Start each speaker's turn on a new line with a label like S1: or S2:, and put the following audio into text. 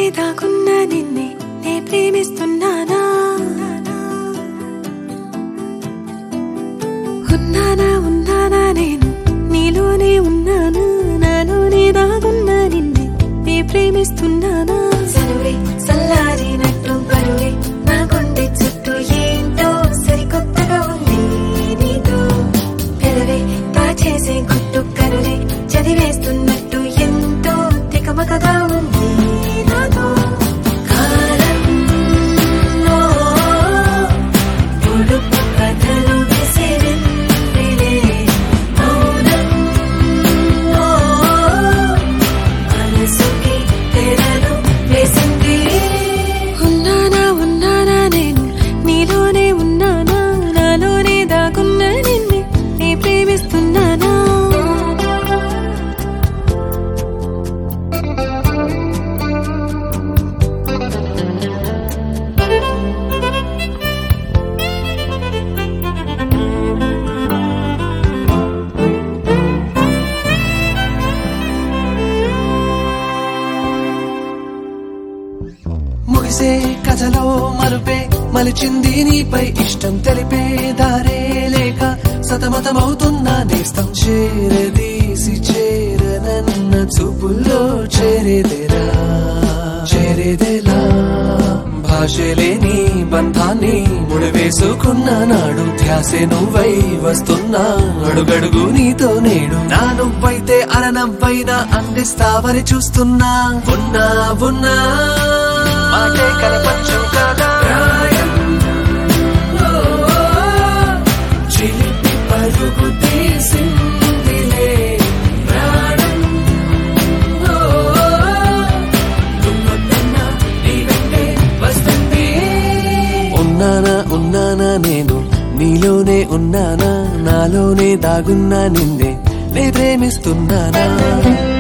S1: దాకున్న నిన్నే నే ప్రేమిస్తున్నానా ఉన్నానా ఉన్నానా నేను నీలోనే ఉన్నానా నాలోనే దాగున్న నిన్నే నే ప్రేమిస్తున్నానా సరువే సల్లారినట్టు బరువే నా గుండె చుట్టూ ఏంటో సరికొత్తగా ఉంది నీతో పెదవే దాచేసే గుట్టు కరువే చదివేస్తున్నట్టు ఎంతో తికమకగా ఉంది నాతో కాలంలో పొడుపు కథలు విసిరిందిలే మౌనంలో మనసుకి తెరలు వేసింది ఉన్నానా ఉన్నానా నేను నీలోనే ఉన్నానా నాలోనే దాగున్న నిన్నే నే ప్రేమిస్తున్నానా
S2: ముగిసే కథలో మలుపే మలిచింది నీపై ఇష్టం తెలిపే దారే లేక సతమతమవుతున్న నేస్తం చేరదీసి చేరనన్న చూపుల్లో చేరేదేరా చేరేదేలా భాషలేని బంధాన్ని ముడివేసుకున్న నాడు ధ్యాసే నువ్వై వస్తున్నా అడుగడుగు నీతో నేడు నా నువ్వైతే అరనవ్వైనా అందిస్తావని చూస్తున్నా ఉన్నా ఉన్నా మాటే కలపచ్చు కదా ప్రాయం ఓ, చిలిపి పరుగు తీసిందిలే ప్రాణం ఓ, నువ్వొద్దన్నా నీ వెంటే వస్తుంది. ఉన్నానా ఉన్నానా నేను నీలోనే ఉన్నానా నాలోనే దాగున్నా నిన్నే నే ప్రేమిస్తున్నానా